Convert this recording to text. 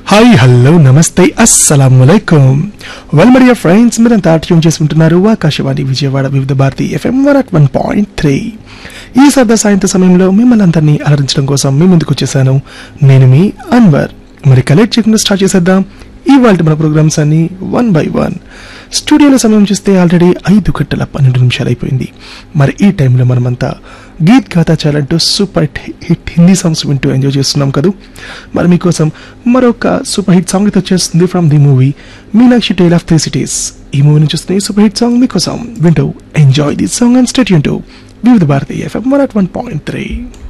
hi hello నమస్తే అస్సలం well my dear friends మీరంతా ట్యూన్ చేసుకుంటున్నారు Akashvani Vijayawada Vividh Bharati FM one at one point three ఈ సరదా సాయంత్ర సమయంలో మిమ్మల్ని అందరినీ అలరించడం కోసం మీ ముందుకు వచ్చేసాను నేను మీ అన్వర్ మరి కలెక్ట్ చేయకుండా స్టార్ట్ చేసేద్దాం ఇవాళ మన ప్రోగ్రామ్స్ అన్ని వన్ బై వన్ స్టూడియోలో సమయం చూస్తే ఆల్రెడీ ఐదు గంటల పన్నెండు నిమిషాలు అయిపోయింది మరి ఈ టైంలో మనమంతా గీత్ గాథా చాలంటూ సూపర్ హిట్ హిందీ సాంగ్స్ వింటూ ఎంజాయ్ చేస్తున్నాం కదా మరి మీకోసం మరొక సూపర్ హిట్ సాంగ్ అయితే వచ్చేస్తుంది from the movie Meenakshi tale of three cities ఈ మూవీ నుంచి వస్తున్న ఈ సూపర్ హిట్ సాంగ్ మీకోసం వింటూ enjoy this song and stay టు Vividh Bharati FM one at one point three